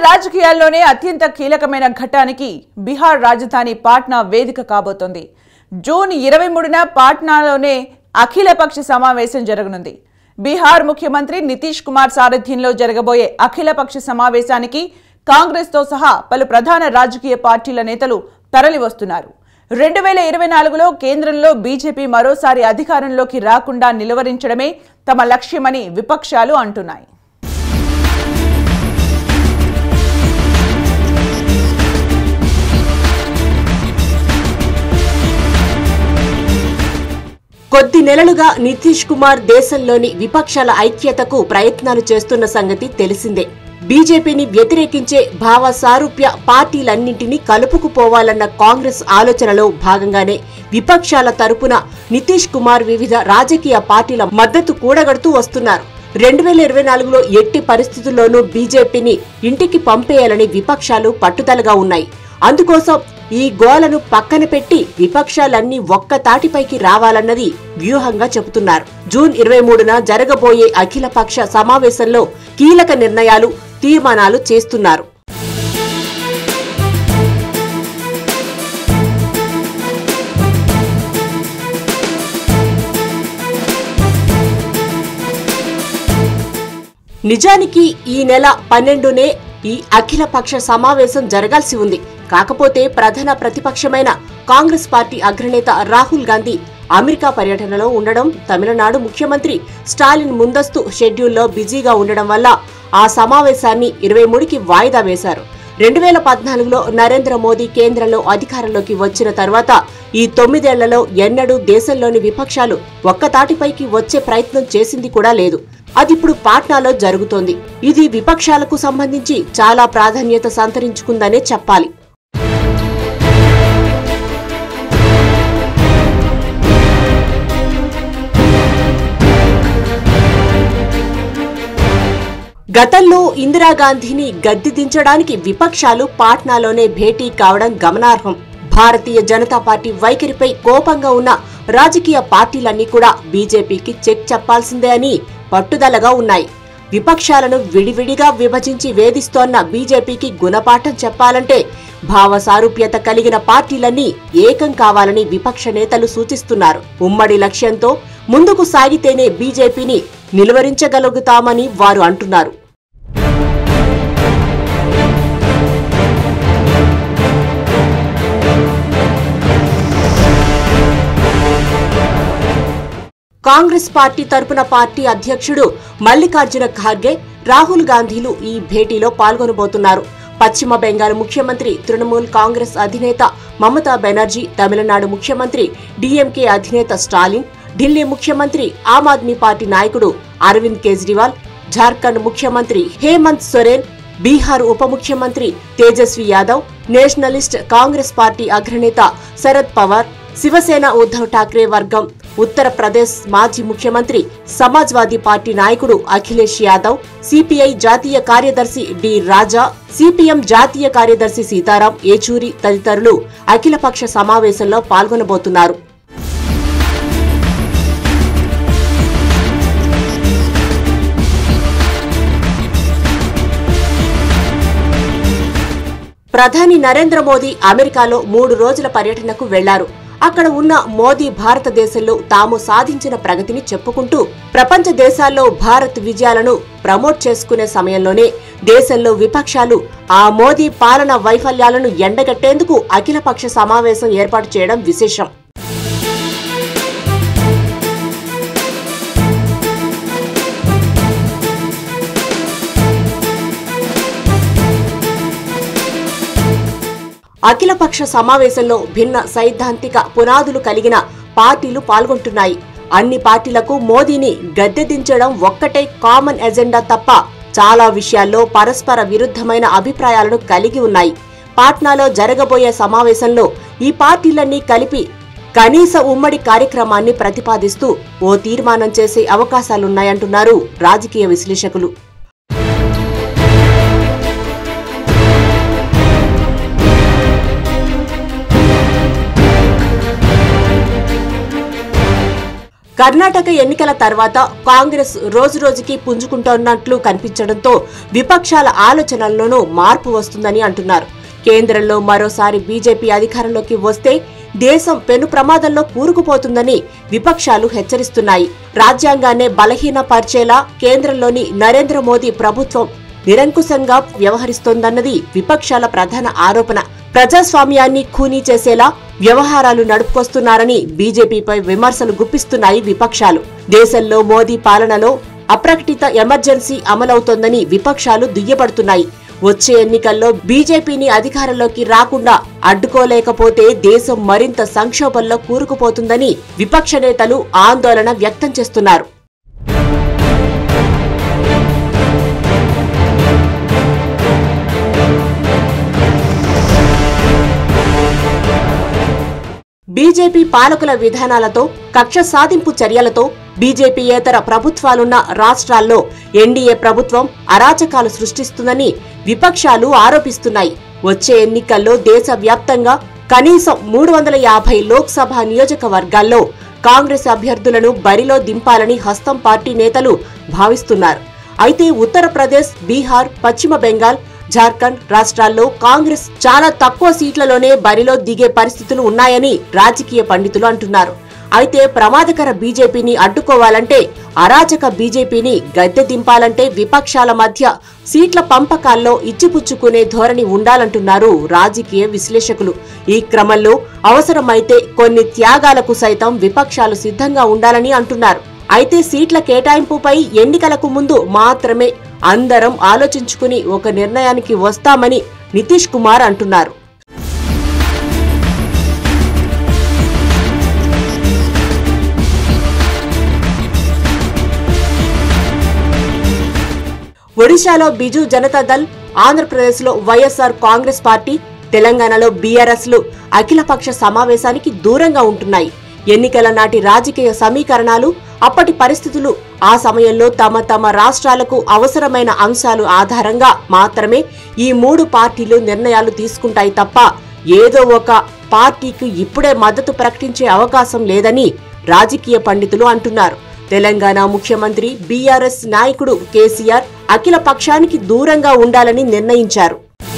రాజకీయాల్లోనే అత్యంత కీలకమైన ఘట్టానికి బీహార్ రాజధాని పాట్నా వేదిక కాబోతోంది జూన్ ఇరవై మూడున పాట్నాలోనే అఖిలపక్ష సమావేశం జరగనుంది బీహార్ ముఖ్యమంత్రి నితీష్ కుమార్ సారథ్యంలో జరగబోయే అఖిలపక్ష సమావేశానికి కాంగ్రెస్తో సహా పలు ప్రధాన రాజకీయ పార్టీల నేతలు తరలివస్తున్నారు రెండు వేల ఇరవై నాలుగులో కేంద్రంలో బీజేపీ మరోసారి అధికారంలోకి రాకుండా నిలువరించడమే తమ లక్ష్యమని విపక్షాలు అంటున్నాయి కొద్ది నెలలుగా నితీష్ కుమార్ దేశంలోని విపక్షాల ఐక్యతకు ప్రయత్నాలు చేస్తున్న సంగతి తెలిసిందే బీజేపీని వ్యతిరేకించే భావ సారూప్య పార్టీలన్నింటినీ కలుపుకుపోవాలన్న కాంగ్రెస్ ఆలోచనలో భాగంగానే విపక్షాల తరపున నితీష్ కుమార్ వివిధ రాజకీయ పార్టీల మద్దతు కూడగడుతూ వస్తున్నారు రెండు వేల ఇరవై నాలుగులో ఎట్టి పరిస్థితుల్లోనూ బీజేపీని ఇంటికి పంపేయాలని విపక్షాలు పట్టుదలగా ఉన్నాయి అందుకోసం ఈ గోలను పక్కన పెట్టి విపక్షాలన్నీ ఒక్క తాటిపైకి రావాలన్నది వ్యూహంగా చెబుతున్నారు జూన్ ఇరవై మూడున జరగబోయే అఖిలపక్ష సమావేశంలో కీలక నిర్ణయాలు తీర్మానాలు చేస్తున్నారు నిజానికి ఈ నెల పన్నెండునే ఈ అఖిలపక్ష సమావేశం జరగాల్సి ఉంది కాకపోతే ప్రధాన ప్రతిపక్షమైన కాంగ్రెస్ పార్టీ అగ్రనేత రాహుల్ గాంధీ అమెరికా పర్యటనలో ఉండడం తమిళనాడు ముఖ్యమంత్రి స్టాలిన్ ముందస్తు షెడ్యూల్లో బిజీగా ఉండడం వల్ల ఆ సమావేశాన్ని ఇరవై మూడుకి వాయిదా వేశారు రెండు వేల పద్నాలుగులో నరేంద్ర మోదీ కేంద్రంలో అధికారంలోకి వచ్చిన తర్వాత ఈ తొమ్మిదేళ్లలో ఎన్నడూ దేశంలోని విపక్షాలు ఒక్కతాటిపైకి వచ్చే ప్రయత్నం చేసింది కూడా లేదు అదిప్పుడు పాట్నాలో జరుగుతోంది ఇది విపక్షాలకు సంబంధించి చాలా ప్రాధాన్యత సంతరించుకుందనే చెప్పాలి గతంలో ఇందిరాగాంధీని గద్దె దించడానికి విపక్షాలు పాట్నాలోనే భేటీ కావడం గమనార్హం భారతీయ జనతా పార్టీ వైఖరిపై కోపంగా ఉన్న రాజకీయ పార్టీలన్నీ కూడా బీజేపీకి చెక్ చెప్పాల్సిందే అని పట్టుదలగా ఉన్నాయి విపక్షాలను విడివిడిగా విభజించి వేధిస్తోన్న బీజేపీకి గుణపాఠం చెప్పాలంటే భావ సారూప్యత కలిగిన పార్టీలన్నీ ఏకం కావాలని విపక్ష నేతలు సూచిస్తున్నారు ఉమ్మడి లక్ష్యంతో ముందుకు సాగితేనే బీజేపీని నిలువరించగలుగుతామని వారు అంటున్నారు కాంగ్రెస్ పార్టీ తరపున పార్టీ అధ్యక్షుడు మల్లికార్జున ఖార్గే రాహుల్ గాంధీలు ఈ భేటీలో పాల్గొనబోతున్నారు పశ్చిమ బెంగాల్ ముఖ్యమంత్రి తృణమూల్ కాంగ్రెస్ అధినేత మమతా బెనర్జీ తమిళనాడు ముఖ్యమంత్రి డీఎంకే అధినేత స్టాలిన్ ఢిల్లీ ముఖ్యమంత్రి ఆమ్ ఆద్మీ పార్టీ నాయకుడు అరవింద్ కేజ్రీవాల్ జార్ఖండ్ ముఖ్యమంత్రి హేమంత్ సొరేన్ బీహార్ ఉప ముఖ్యమంత్రి Tejashwi Yadav nationalist congress party అగ్రనేత శరద్ పవార్ శివసేన ఉద్ధవ్ ఠాక్రే వర్గం ఉత్తరప్రదేశ్ మాజీ ముఖ్యమంత్రి సమాజ్వాదీ పార్టీ నాయకుడు అఖిలేష్ యాదవ్ సిపిఐ జాతీయ కార్యదర్శి డి రాజా సిపిఎం జాతీయ కార్యదర్శి సీతారాం ఏచూరి తదితరులు అఖిలపక్ష సమావేశంలో పాల్గొనబోతున్నారు ప్రధాని నరేంద్ర మోదీ అమెరికాలో మూడు రోజుల పర్యటనకు వెళ్లారు అక్కడ ఉన్న మోదీ భారతదేశంలో తాము సాధించిన ప్రగతిని చెప్పుకుంటూ ప్రపంచ దేశాల్లో భారత్ విజయాలను ప్రమోట్ చేసుకునే సమయంలోనే దేశంలో విపక్షాలు ఆ మోదీ పాలన వైఫల్యాలను ఎండగట్టేందుకు అఖిలపక్ష సమావేశం ఏర్పాటు చేయడం విశేషం అఖిలపక్ష సమావేశంలో భిన్న సైద్ధాంతిక పునాదులు కలిగిన పార్టీలు పాల్గొంటున్నాయి అన్ని పార్టీలకు మోదీని గద్దె దించడం ఒక్కటే కామన్ ఎజెండా తప్ప చాలా విషయాల్లో పరస్పర విరుద్ధమైన అభిప్రాయాలను కలిగి ఉన్నాయి పాట్నాలో జరగబోయే సమావేశంలో ఈ పార్టీలన్నీ కలిపి కనీస ఉమ్మడి కార్యక్రమాన్ని ప్రతిపాదిస్తూ ఓ తీర్మానం చేసే అవకాశాలున్నాయంటున్నారు రాజకీయ విశ్లేషకులు కర్ణాటక ఎన్నికల తర్వాత కాంగ్రెస్ రోజురోజుకి పుంజుకుంటున్నట్లు కనిపించడంతో విపక్షాల ఆలోచనల్లోనూ మార్పు వస్తుందని అంటున్నారు కేంద్రంలో మరోసారి బీజేపీ అధికారంలోకి వస్తే దేశం పెను ప్రమాదంలో కూరుకుపోతుందని విపక్షాలు హెచ్చరిస్తున్నాయి రాజ్యాంగాన్నే బలహీనపరిచేలా కేంద్రంలోని నరేంద్ర మోదీ ప్రభుత్వం నిరంకుశంగా వ్యవహరిస్తోందన్నది విపక్షాల ప్రధాన ఆరోపణ ప్రజాస్వామ్యాన్ని ఖూనీ చేసేలా వ్యవహారాలు నడుపుకొస్తున్నారని బీజేపీపై విమర్శలు గుప్పిస్తున్నాయి విపక్షాలు దేశంలో మోదీ పాలనలో అప్రకటిత ఎమర్జెన్సీ అమలవుతోందని విపక్షాలు దుయ్యబడుతున్నాయి వచ్చే ఎన్నికల్లో బీజేపీని అధికారంలోకి రాకుండా అడ్డుకోలేకపోతే దేశం మరింత సంక్షోభంలో కూరుకుపోతుందని విపక్ష నేతలు ఆందోళన వ్యక్తం చేస్తున్నారు బీజేపీ పాలకుల విధానాలతో కక్ష సాధింపు చర్యలతో బీజేపీయేతర ప్రభుత్వాలున్న రాష్ట్రాల్లో ఎన్డీఏ ప్రభుత్వం అరాచకాలు సృష్టిస్తుందని విపక్షాలు ఆరోపిస్తున్నాయి వచ్చే ఎన్నికల్లో దేశవ్యాప్తంగా కనీసం మూడు వందల యాభై లోక్సభ నియోజకవర్గాల్లో కాంగ్రెస్ అభ్యర్థులను బరిలో దింపాలని హస్తం పార్టీ నేతలు భావిస్తున్నారు అయితే ఉత్తరప్రదేశ్ బీహార్ పశ్చిమ బెంగాల్ జార్ఖండ్ రాష్ట్రాల్లో కాంగ్రెస్ చాలా తక్కువ సీట్లలోనే బరిలో దిగే పరిస్థితులు ఉన్నాయని రాజకీయ పండితులు అంటున్నారు అయితే ప్రమాదకర బీజేపీని అడ్డుకోవాలంటే అరాచక బీజేపీని గద్దె దింపాలంటే విపక్షాల మధ్య సీట్ల పంపకాల్లో ఇచ్చిపుచ్చుకునే ధోరణి ఉండాలంటున్నారు రాజకీయ విశ్లేషకులు ఈ క్రమంలో అవసరమైతే కొన్ని త్యాగాలకు సైతం విపక్షాలు సిద్ధంగా ఉండాలని అంటున్నారు అయితే సీట్ల కేటాయింపుపై ఎన్నికలకు ముందు మాత్రమే అందరం ఆలోచించుకుని ఒక నిర్ణయానికి వస్తామని నితీష్ కుమార్ అంటున్నారు ఒడిశాలో బిజు జనతాదళ్ ఆంధ్రప్రదేశ్లో వైఎస్ఆర్ కాంగ్రెస్ పార్టీ తెలంగాణలో బీఆర్ఎస్ లు అఖిలపక్ష సమావేశానికి దూరంగా ఉంటున్నాయి ఎన్నికల నాటి రాజకీయ సమీకరణాలు అప్పటి పరిస్థితులు ఆ సమయంలో తమ తమ రాష్ట్రాలకు అవసరమైన అంశాలు ఆధారంగా మాత్రమే ఈ మూడు పార్టీలు నిర్ణయాలు తీసుకుంటాయి తప్ప ఏదో ఒక పార్టీకి ఇప్పుడే మద్దతు ప్రకటించే అవకాశం లేదని రాజకీయ పండితులు అంటున్నారు తెలంగాణ ముఖ్యమంత్రి బీఆర్ఎస్ నాయకుడు కేసీఆర్ అఖిల పక్షానికి దూరంగా ఉండాలని నిర్ణయించారు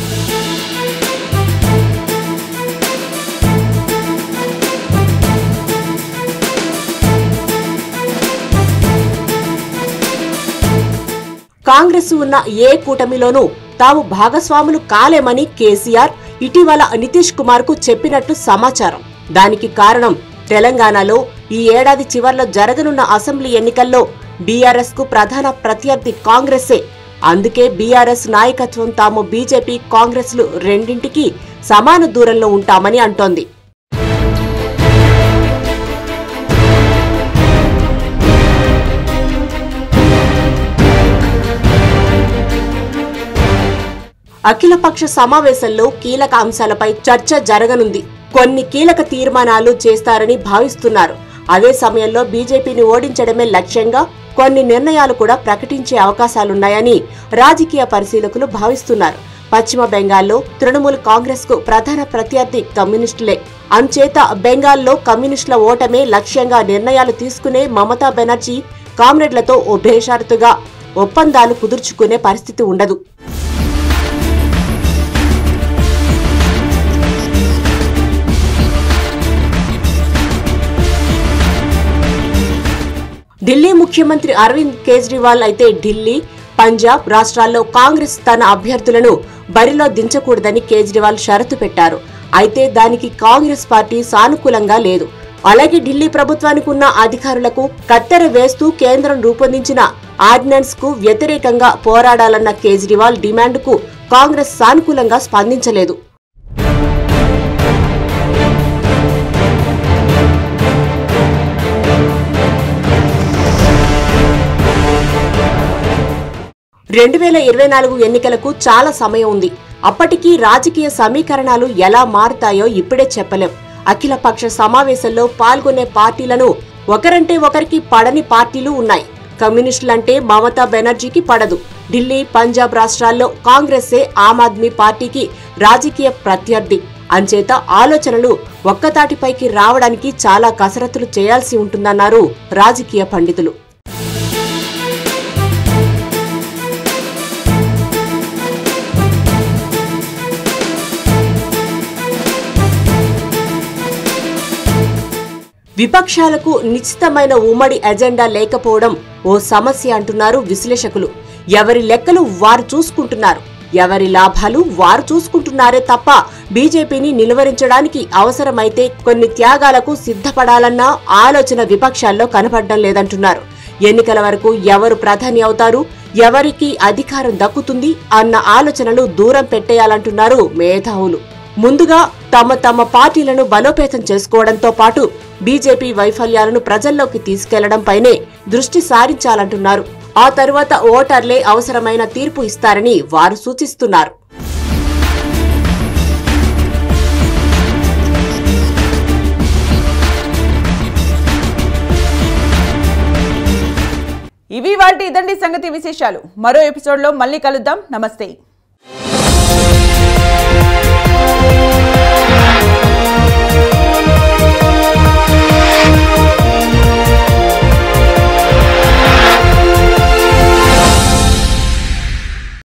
కాంగ్రెస్ ఉన్న ఏ కూటమిలోనూ తాము భాగస్వాములు కాలేమని కేసీఆర్ ఇటీవల నితీష్ కుమార్ కు చెప్పినట్లు సమాచారం దానికి కారణం తెలంగాణలో ఈ ఏడాది చివర్లో జరగనున్న అసెంబ్లీ ఎన్నికల్లో బీఆర్ఎస్ కు ప్రధాన ప్రత్యర్థి కాంగ్రెసే అందుకే బీఆర్ఎస్ నాయకత్వం తాము బీజేపీ కాంగ్రెస్ లు రెండింటికి సమాన దూరంలో ఉంటామని అంటోంది అఖిలపక్ష సమావేశంలో కీలక అంశాలపై చర్చ జరగనుంది కొన్ని కీలక తీర్మానాలు చేస్తారని భావిస్తున్నారు అదే సమయంలో బీజేపీని ఓడించడమే లక్ష్యంగా కొన్ని నిర్ణయాలు కూడా ప్రకటించే అవకాశాలున్నాయని రాజకీయ పరిశీలకులు భావిస్తున్నారు పశ్చిమ బెంగాల్లో తృణమూల్ కాంగ్రెస్ కు ప్రధాన ప్రత్యర్థి కమ్యూనిస్టులే అంచేత బెంగాల్లో కమ్యూనిస్టుల ఓటమే లక్ష్యంగా నిర్ణయాలు తీసుకునే మమతా బెనర్జీ కామ్రేడ్లతో ఓ బేషరతుగా ఒప్పందాలు కుదుర్చుకునే పరిస్థితి ఉండదు ఢిల్లీ ముఖ్యమంత్రి అరవింద్ కేజ్రీవాల్ అయితే ఢిల్లీ పంజాబ్ రాష్ట్రాల్లో కాంగ్రెస్ తన అభ్యర్థులను బరిలో దించకూడదని కేజ్రీవాల్ షరతు పెట్టారు అయితే దానికి కాంగ్రెస్ పార్టీ సానుకూలంగా లేదు అలాగే ఢిల్లీ ప్రభుత్వానికి ఉన్న అధికారులకు కత్తెర వేస్తూ కేంద్రం రూపొందించిన ఆర్డినెన్స్ కు వ్యతిరేకంగా పోరాడాలన్న కేజ్రీవాల్ డిమాండ్కు కాంగ్రెస్ సానుకూలంగా స్పందించలేదు రెండు వేల ఇరవై నాలుగు ఎన్నికలకు చాలా సమయం ఉంది అప్పటికీ రాజకీయ సమీకరణాలు ఎలా మారుతాయో ఇప్పుడే చెప్పలేం అఖిలపక్ష సమావేశంలో పాల్గొనే పార్టీలను ఒకరంటే ఒకరికి పడని పార్టీలు ఉన్నాయి కమ్యూనిస్టులంటే మమతా బెనర్జీకి పడదు ఢిల్లీ పంజాబ్ రాష్ట్రాల్లో కాంగ్రెసే ఆమ్ ఆద్మీ పార్టీకి రాజకీయ ప్రత్యర్థి అంచేత ఆలోచనలు ఒక్కతాటిపైకి రావడానికి చాలా కసరత్తులు చేయాల్సి ఉంటుందన్నారు రాజకీయ పండితులు విపక్షాలకు నిశ్చితమైన ఉమ్మడి ఎజెండా లేకపోవడం ఓ సమస్య అంటున్నారు విశ్లేషకులు ఎవరి లెక్కలు వారు చూసుకుంటున్నారు ఎవరి లాభాలు వారు చూసుకుంటున్నారే తప్ప బీజేపీని నిలువరించడానికి అవసరమైతే కొన్ని త్యాగాలకు సిద్ధపడాలన్న ఆలోచన విపక్షాల్లో కనపడడం లేదంటున్నారు ఎన్నికల వరకు ఎవరు ప్రధాని అవుతారు ఎవరికి అధికారం దక్కుతుంది అన్న ఆలోచనలు దూరం పెట్టేయాలంటున్నారు మేధావులు ముందుగా తమ తమ పార్టీలను బలోపేతం చేసుకోవడంతో పాటు బీజేపీ వైఫల్యాలను ప్రజల్లోకి తీసుకెళ్లడంపైనే దృష్టి సారించాలంటున్నారు ఆ తరువాత ఓటర్లే అవసరమైన తీర్పు ఇస్తారని వారు సూచిస్తున్నారు ఇవి వాటి ఇదండి సంగతి విశేషాలు మరో ఎపిసోడ్లో మళ్ళీ కలుద్దాం నమస్తే